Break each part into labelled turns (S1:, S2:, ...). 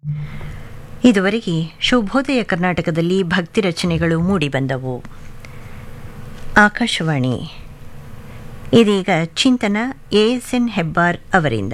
S1: ಇದುವರೆಗೆ ಶುಭೋದಯ ಕರ್ನಾಟಕದಲ್ಲಿ ಭಕ್ತಿ ರಚನೆಗಳು ಮೂಡಿಬಂದವು ಆಕಾಶವಾಣಿ ಇದೀಗ ಚಿಂತನ ಎಎಸ್ಎನ್ ಹೆಬ್ಬಾರ್ ಅವರಿಂದ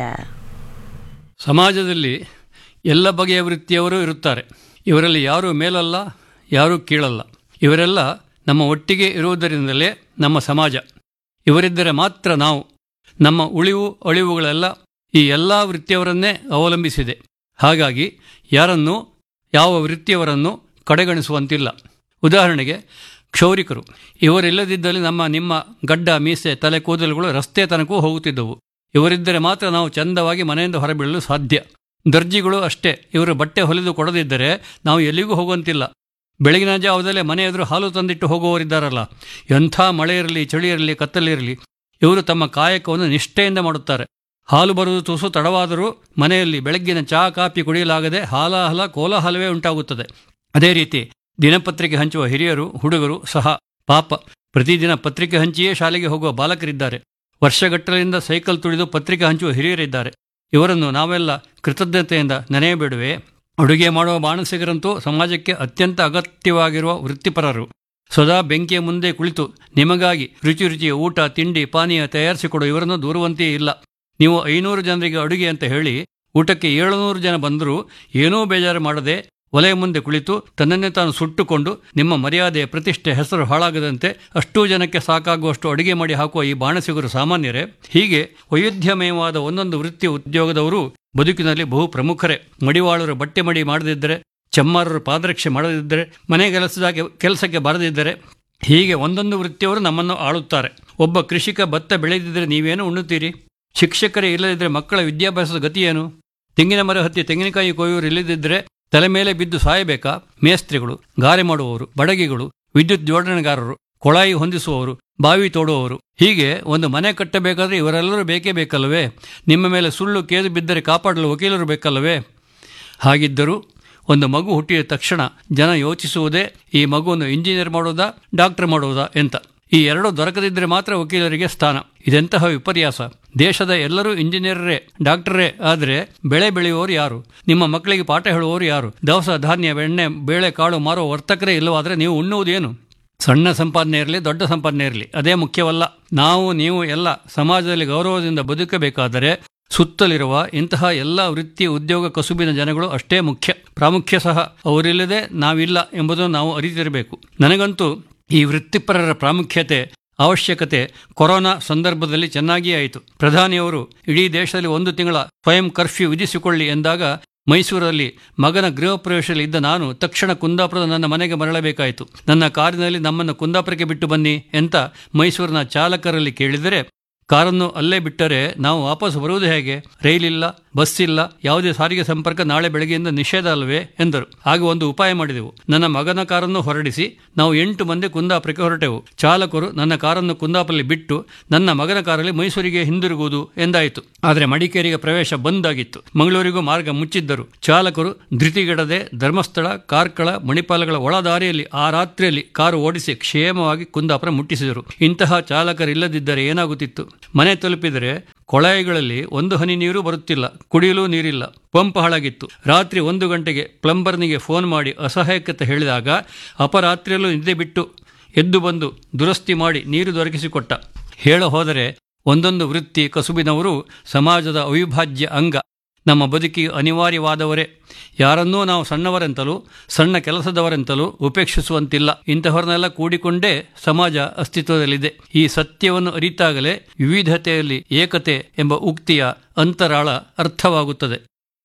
S2: ಸಮಾಜದಲ್ಲಿ ಎಲ್ಲ ಬಗೆಯ ವೃತ್ತಿಯವರು ಇರುತ್ತಾರೆ ಇವರಲ್ಲಿ ಯಾರೂ ಮೇಲಲ್ಲ ಯಾರೂ ಕೀಳಲ್ಲ ಇವರೆಲ್ಲ ನಮ್ಮ ಒಟ್ಟಿಗೆ ಇರುವುದರಿಂದಲೇ ನಮ್ಮ ಸಮಾಜ ಇವರಿದ್ದರೆ ಮಾತ್ರ ನಾವು ನಮ್ಮ ಉಳಿವು ಅಳಿವುಗಳೆಲ್ಲ ಈ ಎಲ್ಲ ವೃತ್ತಿಯವರನ್ನೇ ಅವಲಂಬಿಸಿದೆ ಹಾಗಾಗಿ ಯಾರನ್ನೂ ಯಾವ ವೃತ್ತಿಯವರನ್ನು ಕಡೆಗಣಿಸುವಂತಿಲ್ಲ ಉದಾಹರಣೆಗೆ ಕ್ಷೌರಿಕರು ಇವರಿಲ್ಲದಿದ್ದಲ್ಲಿ ನಮ್ಮ ನಿಮ್ಮ ಗಡ್ಡ ಮೀಸೆ ತಲೆ ಕೂದಲುಗಳು ರಸ್ತೆ ತನಕೂ ಹೋಗುತ್ತಿದ್ದವು ಇವರಿದ್ದರೆ ಮಾತ್ರ ನಾವು ಚಂದವಾಗಿ ಮನೆಯಿಂದ ಹೊರಬೀಳಲು ಸಾಧ್ಯ ದರ್ಜಿಗಳು ಅಷ್ಟೇ ಇವರು ಬಟ್ಟೆ ಹೊಲಿದು ಕೊಡದಿದ್ದರೆ ನಾವು ಎಲ್ಲಿಗೂ ಹೋಗುವಂತಿಲ್ಲ ಬೆಳಗಿನ ಜಾವದಲ್ಲೇ ಮನೆ ಎದುರು ಹಾಲು ತಂದಿಟ್ಟು ಹೋಗುವವರಿದ್ದಾರಲ್ಲ ಎಂಥ ಮಳೆ ಇರಲಿ ಚಳಿ ಇರಲಿ ಕತ್ತಲಿರಲಿ ಇವರು ತಮ್ಮ ಕಾಯಕವನ್ನು ನಿಷ್ಠೆಯಿಂದ ಮಾಡುತ್ತಾರೆ ಹಾಲು ಬರುವುದು ತುಸು ತಡವಾದರೂ ಮನೆಯಲ್ಲಿ ಬೆಳಗ್ಗಿನ ಚಹಾ ಕಾಫಿ ಕುಡಿಯಲಾಗದೆ ಹಾಲಾಹಲ ಕೋಲಾಹಲವೇ ಉಂಟಾಗುತ್ತದೆ ಅದೇ ರೀತಿ ದಿನಪತ್ರಿಕೆ ಹಂಚುವ ಹಿರಿಯರು ಹುಡುಗರು ಸಹ ಪಾಪ ಪ್ರತಿದಿನ ಪತ್ರಿಕೆ ಹಂಚಿಯೇ ಶಾಲೆಗೆ ಹೋಗುವ ಬಾಲಕರಿದ್ದಾರೆ ವರ್ಷಗಟ್ಟಲೆಯಿಂದ ಸೈಕಲ್ ತುಳಿದು ಪತ್ರಿಕೆ ಹಂಚುವ ಹಿರಿಯರಿದ್ದಾರೆ ಇವರನ್ನು ನಾವೆಲ್ಲ ಕೃತಜ್ಞತೆಯಿಂದ ನೆನೆಯಬೇಡುವೆ ಅಡುಗೆ ಮಾಡುವ ಬಾಣಸಿಗರಂತೂ ಸಮಾಜಕ್ಕೆ ಅತ್ಯಂತ ಅಗತ್ಯವಾಗಿರುವ ವೃತ್ತಿಪರರು ಸದಾ ಬೆಂಕಿಯ ಮುಂದೆ ಕುಳಿತು ನಿಮಗಾಗಿ ರುಚಿ ರುಚಿಯ ಊಟ ತಿಂಡಿ ಪಾನೀಯ ತಯಾರಿಸಿಕೊಡುವ ಇವರನ್ನು ದೂರುವಂತೆಯೇ ಇಲ್ಲ ನೀವು ಐನೂರು ಜನರಿಗೆ ಅಡುಗೆ ಅಂತ ಹೇಳಿ ಊಟಕ್ಕೆ ಏಳುನೂರು ಜನ ಬಂದರೂ ಏನೂ ಬೇಜಾರು ಮಾಡದೆ ಒಲೆಯ ಮುಂದೆ ಕುಳಿತು ತನ್ನನ್ನೇ ತಾನು ಸುಟ್ಟುಕೊಂಡು ನಿಮ್ಮ ಮರ್ಯಾದೆ ಪ್ರತಿಷ್ಠೆ ಹೆಸರು ಹಾಳಾಗದಂತೆ ಅಷ್ಟೂ ಜನಕ್ಕೆ ಸಾಕಾಗುವಷ್ಟು ಅಡುಗೆ ಮಾಡಿ ಹಾಕುವ ಈ ಬಾಣಸಿಗರು ಸಾಮಾನ್ಯರೇ ಹೀಗೆ ವೈವಿಧ್ಯಮಯವಾದ ಒಂದೊಂದು ವೃತ್ತಿ ಉದ್ಯೋಗದವರು ಬದುಕಿನಲ್ಲಿ ಬಹು ಪ್ರಮುಖರೇ ಮಡಿವಾಳರು ಬಟ್ಟೆ ಮಡಿ ಮಾಡದಿದ್ದರೆ ಚಮ್ಮಾರರು ಪಾದರಕ್ಷೆ ಮಾಡದಿದ್ದರೆ ಮನೆ ಕೆಲಸದಾಗೆ ಕೆಲಸಕ್ಕೆ ಬರದಿದ್ದರೆ ಹೀಗೆ ಒಂದೊಂದು ವೃತ್ತಿಯವರು ನಮ್ಮನ್ನು ಆಳುತ್ತಾರೆ ಒಬ್ಬ ಕೃಷಿಕ ಭತ್ತ ಬೆಳೆದಿದ್ದರೆ ನೀವೇನು ಉಣ್ಣುತ್ತೀರಿ ಶಿಕ್ಷಕರೇ ಇಲ್ಲದಿದ್ದರೆ ಮಕ್ಕಳ ವಿದ್ಯಾಭ್ಯಾಸದ ಗತಿಯೇನು ತೆಂಗಿನ ಮರ ಹತ್ತಿ ತೆಂಗಿನಕಾಯಿ ಕೊಯ್ಯೋರು ಇಲ್ಲದಿದ್ದರೆ ತಲೆ ಮೇಲೆ ಬಿದ್ದು ಸಾಯಬೇಕಾ ಮೇಸ್ತ್ರಿಗಳು ಗಾರೆ ಮಾಡುವವರು ಬಡಗಿಗಳು ವಿದ್ಯುತ್ ಜೋಡಣೆಗಾರರು ಕೊಳಾಯಿ ಹೊಂದಿಸುವವರು ಬಾವಿ ತೋಡುವವರು ಹೀಗೆ ಒಂದು ಮನೆ ಕಟ್ಟಬೇಕಾದ್ರೆ ಇವರೆಲ್ಲರೂ ಬೇಕೇ ಬೇಕಲ್ಲವೇ ನಿಮ್ಮ ಮೇಲೆ ಸುಳ್ಳು ಕೇದು ಬಿದ್ದರೆ ಕಾಪಾಡಲು ವಕೀಲರು ಬೇಕಲ್ಲವೇ ಹಾಗಿದ್ದರೂ ಒಂದು ಮಗು ಹುಟ್ಟಿದ ತಕ್ಷಣ ಜನ ಯೋಚಿಸುವುದೇ ಈ ಮಗುವನ್ನು ಇಂಜಿನಿಯರ್ ಮಾಡೋದಾ ಡಾಕ್ಟರ್ ಮಾಡೋದಾ ಎಂತ ಈ ಎರಡು ದೊರಕದಿದ್ದರೆ ಮಾತ್ರ ವಕೀಲರಿಗೆ ಸ್ಥಾನ ಇದೆಂತಹ ವಿಪರ್ಯಾಸ ದೇಶದ ಎಲ್ಲರೂ ಇಂಜಿನಿಯರೇ ಡಾಕ್ಟರೇ ಆದರೆ ಬೆಳೆ ಬೆಳೆಯುವವರು ಯಾರು ನಿಮ್ಮ ಮಕ್ಕಳಿಗೆ ಪಾಠ ಹೇಳುವವರು ಯಾರು ದವಸ ಧಾನ್ಯ ಬೆಣ್ಣೆ ಬೇಳೆ ಕಾಳು ಮಾರುವ ವರ್ತಕರೇ ಇಲ್ಲವಾದರೆ ನೀವು ಉಣ್ಣುವುದೇನು ಸಣ್ಣ ಸಂಪಾದನೆ ಇರಲಿ ದೊಡ್ಡ ಸಂಪಾದನೆ ಇರಲಿ ಅದೇ ಮುಖ್ಯವಲ್ಲ ನಾವು ನೀವು ಎಲ್ಲ ಸಮಾಜದಲ್ಲಿ ಗೌರವದಿಂದ ಬದುಕಬೇಕಾದರೆ ಸುತ್ತಲಿರುವ ಇಂತಹ ಎಲ್ಲ ವೃತ್ತಿ ಉದ್ಯೋಗ ಕಸುಬಿನ ಜನಗಳು ಅಷ್ಟೇ ಮುಖ್ಯ ಪ್ರಾಮುಖ್ಯ ಸಹ ಅವರಿಲ್ಲದೆ ನಾವಿಲ್ಲ ಎಂಬುದನ್ನು ನಾವು ಅರಿತಿರಬೇಕು ನನಗಂತೂ ಈ ವೃತ್ತಿಪರರ ಪ್ರಾಮುಖ್ಯತೆ ಅವಶ್ಯಕತೆ ಕೊರೋನಾ ಸಂದರ್ಭದಲ್ಲಿ ಚೆನ್ನಾಗಿಯೇ ಆಯಿತು ಪ್ರಧಾನಿಯವರು ಇಡೀ ದೇಶದಲ್ಲಿ ಒಂದು ತಿಂಗಳ ಸ್ವಯಂ ಕರ್ಫ್ಯೂ ವಿಧಿಸಿಕೊಳ್ಳಿ ಎಂದಾಗ ಮೈಸೂರಲ್ಲಿ ಮಗನ ಗೃಹ ಪ್ರವೇಶದಲ್ಲಿ ಇದ್ದ ನಾನು ತಕ್ಷಣ ಕುಂದಾಪುರದ ನನ್ನ ಮನೆಗೆ ಮರಳಬೇಕಾಯಿತು ನನ್ನ ಕಾರಿನಲ್ಲಿ ನಮ್ಮನ್ನು ಕುಂದಾಪುರಕ್ಕೆ ಬಿಟ್ಟು ಬನ್ನಿ ಅಂತ ಮೈಸೂರಿನ ಚಾಲಕರಲ್ಲಿ ಕೇಳಿದರೆ ಕಾರನ್ನು ಅಲ್ಲೇ ಬಿಟ್ಟರೆ ನಾವು ವಾಪಸ್ ಬರುವುದು ಹೇಗೆ ರೈಲಿಲ್ಲ ಬಸ್ ಇಲ್ಲ ಯಾವುದೇ ಸಾರಿಗೆ ಸಂಪರ್ಕ ನಾಳೆ ಬೆಳಗ್ಗೆಯಿಂದ ನಿಷೇಧ ಅಲ್ಲವೇ ಎಂದರು ಆಗ ಒಂದು ಉಪಾಯ ಮಾಡಿದೆವು ನನ್ನ ಮಗನ ಕಾರನ್ನು ಹೊರಡಿಸಿ ನಾವು ಎಂಟು ಮಂದಿ ಕುಂದಾಪುರಕ್ಕೆ ಹೊರಟೆವು ಚಾಲಕರು ನನ್ನ ಕಾರನ್ನು ಕುಂದಾಪುರಲ್ಲಿ ಬಿಟ್ಟು ನನ್ನ ಮಗನ ಕಾರಲ್ಲಿ ಮೈಸೂರಿಗೆ ಹಿಂದಿರುಗುವುದು ಎಂದಾಯಿತು ಆದರೆ ಮಡಿಕೇರಿಗೆ ಪ್ರವೇಶ ಬಂದಾಗಿತ್ತು ಮಂಗಳೂರಿಗೂ ಮಾರ್ಗ ಮುಚ್ಚಿದ್ದರು ಚಾಲಕರು ಧೃತಿಗೆಡದೆ ಧರ್ಮಸ್ಥಳ ಕಾರ್ಕಳ ಮಣಿಪಾಲಗಳ ಒಳದಾರಿಯಲ್ಲಿ ಆ ರಾತ್ರಿಯಲ್ಲಿ ಕಾರು ಓಡಿಸಿ ಕ್ಷೇಮವಾಗಿ ಕುಂದಾಪುರ ಮುಟ್ಟಿಸಿದರು ಇಂತಹ ಚಾಲಕರಿಲ್ಲದಿದ್ದರೆ ಏನಾಗುತ್ತಿತ್ತು ಮನೆ ತಲುಪಿದರೆ ಕೊಳಾಯಿಗಳಲ್ಲಿ ಒಂದು ಹನಿ ನೀರು ಬರುತ್ತಿಲ್ಲ ಕುಡಿಯಲು ನೀರಿಲ್ಲ ಪಂಪ್ ಹಾಳಾಗಿತ್ತು ರಾತ್ರಿ ಒಂದು ಗಂಟೆಗೆ ಪ್ಲಂಬರ್ನಿಗೆ ಫೋನ್ ಮಾಡಿ ಅಸಹಾಯಕತೆ ಹೇಳಿದಾಗ ಅಪರಾತ್ರಿಯಲ್ಲೂ ನಿದ್ದೆ ಬಿಟ್ಟು ಎದ್ದು ಬಂದು ದುರಸ್ತಿ ಮಾಡಿ ನೀರು ದೊರಕಿಸಿಕೊಟ್ಟ ಹೇಳ ಹೋದರೆ ಒಂದೊಂದು ವೃತ್ತಿ ಕಸುಬಿನವರು ಸಮಾಜದ ಅವಿಭಾಜ್ಯ ಅಂಗ ನಮ್ಮ ಬದುಕಿಗೆ ಅನಿವಾರ್ಯವಾದವರೇ ಯಾರನ್ನೂ ನಾವು ಸಣ್ಣವರೆಂತಲೂ ಸಣ್ಣ ಕೆಲಸದವರೆಂತಲೂ ಉಪೇಕ್ಷಿಸುವಂತಿಲ್ಲ ಇಂತಹವರನ್ನೆಲ್ಲ ಕೂಡಿಕೊಂಡೇ ಸಮಾಜ ಅಸ್ತಿತ್ವದಲ್ಲಿದೆ ಈ ಸತ್ಯವನ್ನು ಅರಿತಾಗಲೇ ವಿವಿಧತೆಯಲ್ಲಿ ಏಕತೆ ಎಂಬ ಉಕ್ತಿಯ ಅಂತರಾಳ ಅರ್ಥವಾಗುತ್ತದೆ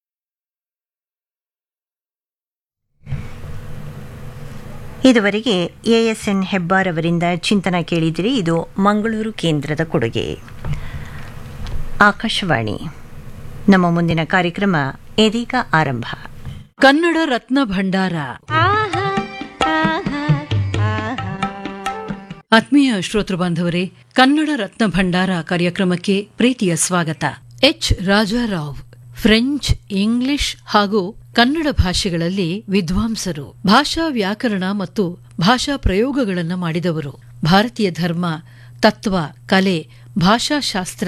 S1: ಇದುವರೆಗೆ ಎಎಸ್ಎನ್ ಹೆಬ್ಬಾರ್ ಅವರಿಂದ ಚಿಂತನ ಕೇಳಿದಿರಿ ಇದು ಮಂಗಳೂರು ಕೇಂದ್ರದ ಕೊಡುಗೆ ಆಕಾಶವಾಣಿ ನಮ್ಮ ಮುಂದಿನ ಕಾರ್ಯಕ್ರಮ ಇದೀಗ ಆರಂಭ
S3: ಕನ್ನಡ ರತ್ನ ಭಂಡಾರ ಆತ್ಮೀಯ ಶ್ರೋತೃ ಬಾಂಧವರೇ ಕನ್ನಡ ರತ್ನ ಭಂಡಾರ ಕಾರ್ಯಕ್ರಮಕ್ಕೆ ಪ್ರೀತಿಯ ಸ್ವಾಗತ ಎಚ್ ರಾಜಾರಾವ್ ಫ್ರೆಂಚ್ ಇಂಗ್ಲಿಷ್ ಹಾಗೂ ಕನ್ನಡ ಭಾಷೆಗಳಲ್ಲಿ ವಿದ್ವಾಂಸರು ಭಾಷಾ ವ್ಯಾಕರಣ ಮತ್ತು ಭಾಷಾ ಪ್ರಯೋಗಗಳನ್ನು ಮಾಡಿದವರು ಭಾರತೀಯ ಧರ್ಮ ತತ್ವ ಕಲೆ ಭಾಷಾಶಾಸ್ತ್ರ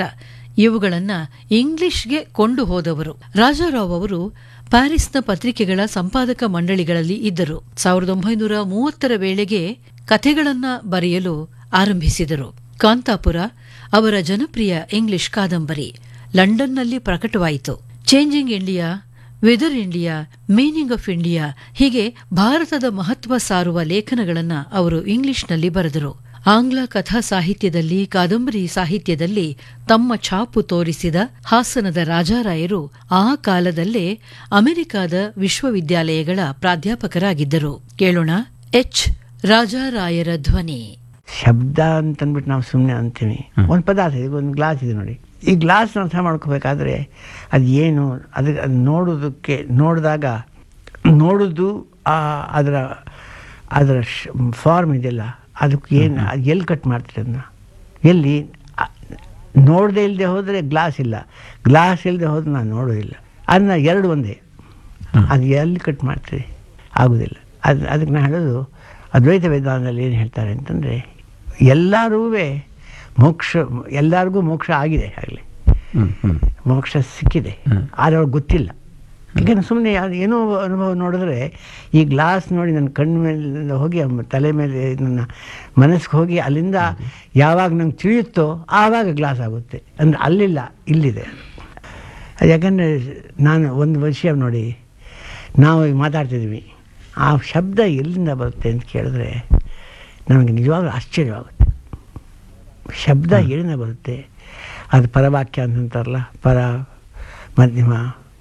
S3: ಇವುಗಳನ್ನ ಇಂಗ್ಲಿಷ್ಗೆ ಕೊಂಡು ಹೋದವರು ರಾಜಾರಾವ್ ಅವರು ಪ್ಯಾರಿಸ್ನ ಪತ್ರಿಕೆಗಳ ಸಂಪಾದಕ ಮಂಡಳಿಗಳಲ್ಲಿ ಇದ್ದರು ಸಾವಿರದ ಒಂಬೈನೂರ ಮೂವತ್ತರ ವೇಳೆಗೆ ಕಥೆಗಳನ್ನ ಬರೆಯಲು ಆರಂಭಿಸಿದರು ಕಾಂತಾಪುರ ಅವರ ಜನಪ್ರಿಯ ಇಂಗ್ಲಿಷ್ ಕಾದಂಬರಿ ಲಂಡನ್ನಲ್ಲಿ ಪ್ರಕಟವಾಯಿತು changing India weather India meaning of India ಹೀಗೆ ಭಾರತದ ಮಹತ್ವ ಸಾರುವ ಲೇಖನಗಳನ್ನ ಅವರು ಇಂಗ್ಲಿಷ್ನಲ್ಲಿ ಬರೆದರು ಆಂಗ್ಲ ಕಥಾ ಸಾಹಿತ್ಯದಲ್ಲಿ ಕಾದಂಬರಿ ಸಾಹಿತ್ಯದಲ್ಲಿ ತಮ್ಮ ಛಾಪು ತೋರಿಸಿದ ಹಾಸನದ ರಾಜಾರಾಯರು ಆ ಕಾಲದಲ್ಲೇ ಅಮೆರಿಕಾದ ವಿಶ್ವವಿದ್ಯಾಲಯಗಳ ಪ್ರಾಧ್ಯಾಪಕರಾಗಿದ್ದರು ಕೇಳೋಣ ಎಚ್ ರಾಜಾರಾಯರ ಧ್ವನಿ
S4: ಶಬ್ದ ಅಂತಂದ್ಬಿಟ್ಟು ನಾವು ಸುಮ್ಮನೆ ಅಂತೀವಿ ಒಂದು ಪದಾರ್ಥ ಇದೆ ಒಂದು ಗ್ಲಾಸ್ ಇದೆ ನೋಡಿ ಈ ಗ್ಲಾಸ್ನ ಅರ್ಥ ಮಾಡ್ಕೋಬೇಕಾದ್ರೆ ಅದು ಏನು ಅದು ಅದು ನೋಡೋದಕ್ಕೆ ನೋಡಿದಾಗ ನೋಡೋದು ಆ ಅದರ ಅದರ ಫಾರ್ಮ್ ಇದೆಯಲ್ಲ ಅದಕ್ಕೆ ಏನು ಅದು ಎಲ್ಲಿ ಕಟ್ ಮಾಡ್ತೀರಿ ಅದನ್ನ ಎಲ್ಲಿ ನೋಡದೆ ಇಲ್ಲದೆ ಹೋದರೆ ಗ್ಲಾಸ್ ಇಲ್ಲ ಗ್ಲಾಸ್ ಇಲ್ಲದೆ ಹೋದ್ರೆ ನಾನು ನೋಡೋದಿಲ್ಲ ಅದನ್ನ ಎರಡು ಒಂದೇ ಅದು ಎಲ್ಲಿ ಕಟ್ ಮಾಡ್ತೀರಿ ಆಗೋದಿಲ್ಲ ಅದು ಅದಕ್ಕೆ ನಾನು ಹೇಳೋದು ಅದ್ವೈತ ವೇದಾಂತದಲ್ಲಿ ಏನು ಹೇಳ್ತಾರೆ ಅಂತಂದರೆ ಎಲ್ಲರೂ ಮೋಕ್ಷ ಎಲ್ಲರಿಗೂ ಮೋಕ್ಷ ಆಗಿದೆ ಆಗಲಿ ಮೋಕ್ಷ ಸಿಕ್ಕಿದೆ ಆದರೆ ಅವ್ರಿಗೆ ಗೊತ್ತಿಲ್ಲ ಯಾಕಂದ್ರೆ ಸುಮ್ಮನೆ ಏನೋ ಅನುಭವ ನೋಡಿದ್ರೆ ಈ ಗ್ಲಾಸ್ ನೋಡಿ ನನ್ನ ಕಣ್ಣು ಮೇಲೆ ಹೋಗಿ ಅಮ್ಮ ತಲೆ ಮೇಲೆ ನನ್ನ ಮನಸ್ಸಿಗೆ ಹೋಗಿ ಅಲ್ಲಿಂದ ಯಾವಾಗ ನಂಗೆ ತಿಳಿಯುತ್ತೋ ಆವಾಗ ಗ್ಲಾಸ್ ಆಗುತ್ತೆ ಅಂದರೆ ಅಲ್ಲಿಲ್ಲ ಇಲ್ಲಿದೆ ಅದು ಯಾಕಂದರೆ ನಾನು ಒಂದು ವಿಷಯ ನೋಡಿ ನಾವು ಈಗ ಮಾತಾಡ್ತಿದ್ವಿ ಆ ಶಬ್ದ ಎಲ್ಲಿಂದ ಬರುತ್ತೆ ಅಂತ ಕೇಳಿದ್ರೆ ನನಗೆ ನಿಜವಾಗ್ಲೂ ಆಶ್ಚರ್ಯವಾಗುತ್ತೆ ಶಬ್ದ ಎಲ್ಲಿಂದ ಬರುತ್ತೆ ಅದು ಪರವಾಕ್ಯ ಅಂತಂತಾರಲ್ಲ ಪರ ಮಧ್ಯಮ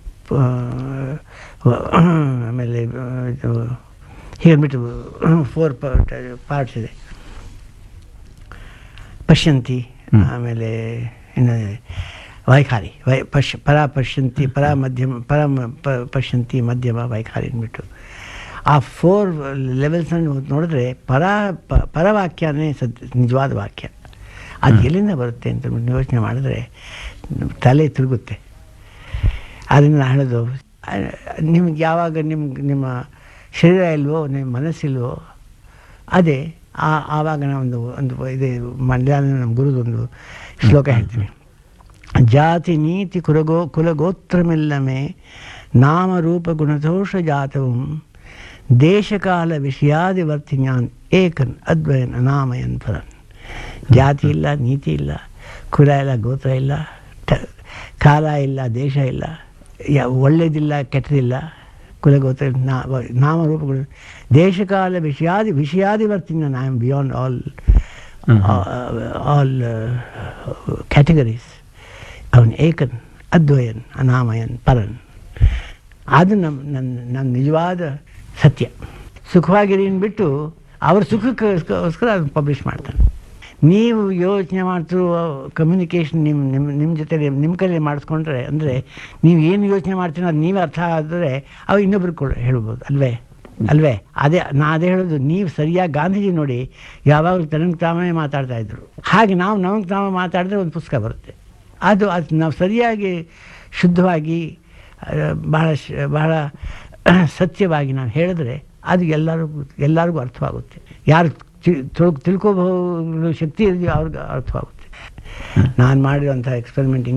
S4: ಆಮೇಲೆ ಇದು ಹೀಗನ್ಬಿಟ್ಟು ಫೋರ್ ಪಾರ್ಟ್ಸ್ ಇದೆ ಪಶ್ಯಂತಿ ಆಮೇಲೆ ಇನ್ನು ವೈಖಾರಿ ವೈ ಪಶ್ ಪರ ಪಶ್ಯಂತಿ ಪರ ಮಧ್ಯಮ ಪರ ಪಶ್ಯಂತಿ ಮಧ್ಯಮ ವೈಖಾರಿ ಅಂದ್ಬಿಟ್ಟು ಆ ಫೋರ್ ಲೆವೆಲ್ಸನ್ನು ನೋಡಿದ್ರೆ ಪರ ಪರವಾಕ್ಯನೇ ಸದ್ ನಿಜವಾದ ವಾಕ್ಯ ಅದು ಎಲ್ಲಿಂದ ಬರುತ್ತೆ ಅಂತ ಯೋಚನೆ ಮಾಡಿದ್ರೆ ತಲೆ ತಿರುಗುತ್ತೆ ಅದನ್ನು ಹೇಳೋದು ನಿಮ್ಗೆ ಯಾವಾಗ ನಿಮ್ಗೆ ನಿಮ್ಮ ಶರೀರ ಇಲ್ವೋ ನಿಮ್ಮ ಮನಸ್ಸಿಲ್ವೋ ಅದೇ ಆ ಆವಾಗ ನಾವೊಂದು ಒಂದು ಇದೆ ಮಂಡ್ಯ ನಮ್ಮ ಗುರುದೊಂದು ಶ್ಲೋಕ ಹೇಳ್ತೀನಿ ಜಾತಿ ನೀತಿ ಕುಲಗೋ ಕುಲಗೋತ್ರಮಿಲ್ಲಮೆ ನಾಮರೂಪ ಗುಣದೋಷ ಜಾತವಂ ದೇಶಕಾಲ ವಿಷಯಾದಿವರ್ತಿನ್ಯಾನ್ ಏಕನ್ ಅದ್ವಯನ್ ಅನಾಮಯನ್ ಫಲನ್ ಜಾತಿ ಇಲ್ಲ ನೀತಿ ಇಲ್ಲ ಕುಲ ಇಲ್ಲ ಗೋತ್ರ ಇಲ್ಲ ಕಾಲ ಇಲ್ಲ ದೇಶ ಇಲ್ಲ ಯಾ ಒಳ್ಳೇದಿಲ್ಲ ಕೆಟ್ಟದಿಲ್ಲ ಕುಲಗೋತ್ರ ನಾ ನಾಮರೂಪಗಳು ದೇಶಕಾಲ ವಿಷಯಾದಿ ವಿಷಯಾದಿವರ್ತಿನ I am beyond all all categories ಅವನು ಏಕನ್ ಅದ್ವಯನ್ ಅನಾಮಯನ್ ಪರನ್ ಅದು ನಮ್ಮ ನನ್ನ ನನ್ನ ನಿಜವಾದ ಸತ್ಯ ಸುಖವಾಗಿರಿ ಬಿಟ್ಟು ಅವ್ರ ಸುಖಕ್ಕೋಸ್ಕರ ಅದನ್ನು ಪಬ್ಲಿಷ್ ಮಾಡ್ತಾನೆ ನೀವು ಯೋಚನೆ ಮಾಡ್ತಿರೋ ಕಮ್ಯುನಿಕೇಷನ್ ನಿಮ್ಮ ನಿಮ್ಮ ನಿಮ್ಮ ಜೊತೆ ನಿಮ್ಮ ಕೈಲಿ ಮಾಡಿಸ್ಕೊಂಡ್ರೆ ಅಂದರೆ ನೀವು ಏನು ಯೋಚನೆ ಮಾಡ್ತೀನೋ ಅದು ನೀವೇ ಅರ್ಥ ಆದರೆ ಅವು ಇನ್ನೊಬ್ರಿಗೆ ಕೊಡ ಹೇಳ್ಬೋದು ಅಲ್ವೇ ಅಲ್ವೇ ಅದೇ ನಾ ಅದೇ ಹೇಳೋದು ನೀವು ಸರಿಯಾಗಿ ಗಾಂಧೀಜಿ ನೋಡಿ ಯಾವಾಗಲೂ ತನಗೆ ತಾವೇ ಮಾತಾಡ್ತಾ ಇದ್ರು ಹಾಗೆ ನಾವು ನಮಗೆ ತಾವೇ ಮಾತಾಡಿದ್ರೆ ಒಂದು ಪುಸ್ತಕ ಬರುತ್ತೆ ಅದು ಅದು ನಾವು ಸರಿಯಾಗಿ ಶುದ್ಧವಾಗಿ ಬಹಳ ಬಹಳ ಸತ್ಯವಾಗಿ ನಾವು ಹೇಳಿದ್ರೆ ಅದು ಎಲ್ಲರಿಗೂ ಎಲ್ಲರಿಗೂ ಅರ್ಥವಾಗುತ್ತೆ ಯಾರು ತಿಳ್ಕೋಬಹುದು ಶಕ್ತಿ ಇದೆಯೋ ಅವ್ರಿಗೆ ಅರ್ಥವಾಗುತ್ತೆ ನಾನು ಮಾಡಿರೋಂಥ ಎಕ್ಸ್ಪೆರಿಮೆಂಟ್